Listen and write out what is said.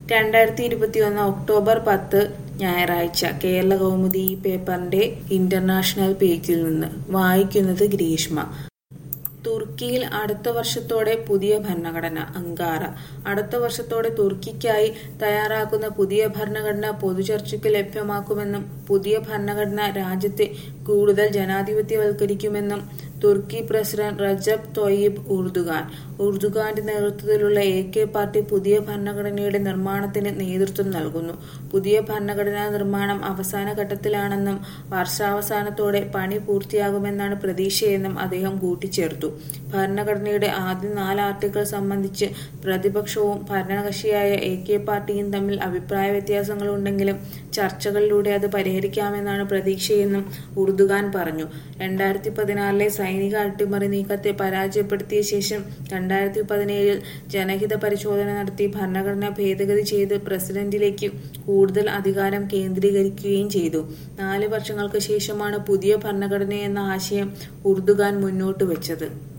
രണ്ടായിരത്തി ഇരുപത്തിയൊന്ന് ഒക്ടോബർ പത്ത് ഞായറാഴ്ച കേരള കൗമുദി ഈ പേപ്പറിന്റെ ഇന്റർനാഷണൽ പേജിൽ നിന്ന് വായിക്കുന്നത് ഗ്രീഷ്മ തുർക്കിയിൽ അടുത്ത വർഷത്തോടെ പുതിയ ഭരണഘടന അങ്കാറ അടുത്ത വർഷത്തോടെ തുർക്കിക്കായി തയ്യാറാക്കുന്ന പുതിയ ഭരണഘടന പൊതുചർച്ചയ്ക്ക് ലഭ്യമാക്കുമെന്നും പുതിയ ഭരണഘടന രാജ്യത്തെ കൂടുതൽ ജനാധിപത്യവൽക്കരിക്കുമെന്നും തുർക്കി പ്രസിഡന്റ് റജബ് തൊയ്യിബ് ഉർദുഗാൻ ഉർദുഗാന്റെ നേതൃത്വത്തിലുള്ള എ കെ പാർട്ടി പുതിയ ഭരണഘടനയുടെ നിർമ്മാണത്തിന് നേതൃത്വം നൽകുന്നു പുതിയ ഭരണഘടനാ നിർമ്മാണം അവസാന ഘട്ടത്തിലാണെന്നും വർഷാവസാനത്തോടെ പണി പൂർത്തിയാകുമെന്നാണ് പ്രതീക്ഷയെന്നും അദ്ദേഹം കൂട്ടിച്ചേർത്തു ഭരണഘടനയുടെ ആദ്യ നാല് ആർട്ടിക്കിൾ സംബന്ധിച്ച് പ്രതിപക്ഷവും ഭരണകക്ഷിയായ എ കെ പാർട്ടിയും തമ്മിൽ അഭിപ്രായ വ്യത്യാസങ്ങളുണ്ടെങ്കിലും ചർച്ചകളിലൂടെ അത് പരിഹരിക്കാമെന്നാണ് പ്രതീക്ഷയെന്നും ഉർദുഗാൻ പറഞ്ഞു രണ്ടായിരത്തി പതിനാറിലെ സൈനിക അട്ടിമറി നീക്കത്തെ പരാജയപ്പെടുത്തിയ ശേഷം രണ്ടായിരത്തി പതിനേഴിൽ ജനഹിത പരിശോധന നടത്തി ഭരണഘടന ഭേദഗതി ചെയ്ത് പ്രസിഡന്റിലേക്ക് കൂടുതൽ അധികാരം കേന്ദ്രീകരിക്കുകയും ചെയ്തു നാല് വർഷങ്ങൾക്ക് ശേഷമാണ് പുതിയ ഭരണഘടനയെന്ന ആശയം ഉർദുഗാൻ മുന്നോട്ട് വെച്ചത്